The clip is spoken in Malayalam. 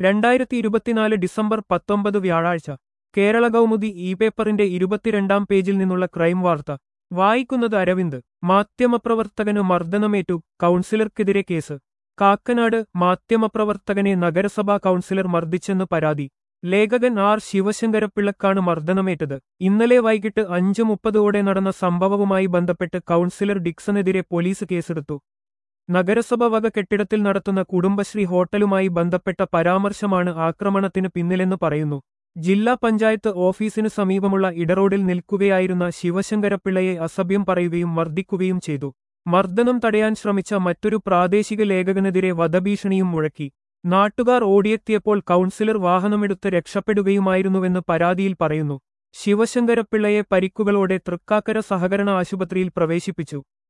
രണ്ടായിരത്തി ഇരുപത്തിനാല് ഡിസംബർ പത്തൊമ്പത് വ്യാഴാഴ്ച കേരള കൗമുദി ഇ പേപ്പറിന്റെ ഇരുപത്തിരണ്ടാം പേജിൽ നിന്നുള്ള ക്രൈം വാർത്ത വായിക്കുന്നത് അരവിന്ദ് മാധ്യമപ്രവർത്തകന് മർദ്ദനമേറ്റു കൗൺസിലർക്കെതിരെ കേസ് കാക്കനാട് മാധ്യമപ്രവർത്തകനെ നഗരസഭാ കൗൺസിലർ മർദ്ദിച്ചെന്ന് പരാതി ലേഖകൻ ആർ ശിവശങ്കരപ്പിള്ളക്കാണ് മർദ്ദനമേറ്റത് ഇന്നലെ വൈകിട്ട് അഞ്ച് മുപ്പതോടെ നടന്ന സംഭവവുമായി ബന്ധപ്പെട്ട് കൗൺസിലർ ഡിക്സണെതിരെ പോലീസ് കേസെടുത്തു നഗരസഭ വക കെട്ടിടത്തിൽ നടത്തുന്ന കുടുംബശ്രീ ഹോട്ടലുമായി ബന്ധപ്പെട്ട പരാമർശമാണ് ആക്രമണത്തിന് പിന്നിലെന്ന് പറയുന്നു ജില്ലാ പഞ്ചായത്ത് ഓഫീസിനു സമീപമുള്ള ഇടറോഡിൽ നിൽക്കുകയായിരുന്ന ശിവശങ്കരപ്പിള്ളയെ അസഭ്യം പറയുകയും മർദ്ദിക്കുകയും ചെയ്തു മർദ്ദനം തടയാൻ ശ്രമിച്ച മറ്റൊരു പ്രാദേശിക ലേഖകനെതിരെ വധഭീഷണിയും മുഴക്കി നാട്ടുകാർ ഓടിയെത്തിയപ്പോൾ കൗൺസിലർ വാഹനമെടുത്ത് രക്ഷപ്പെടുകയുമായിരുന്നുവെന്ന് പരാതിയിൽ പറയുന്നു ശിവശങ്കരപ്പിള്ളയെ പരിക്കുകളോടെ തൃക്കാക്കര സഹകരണ ആശുപത്രിയിൽ പ്രവേശിപ്പിച്ചു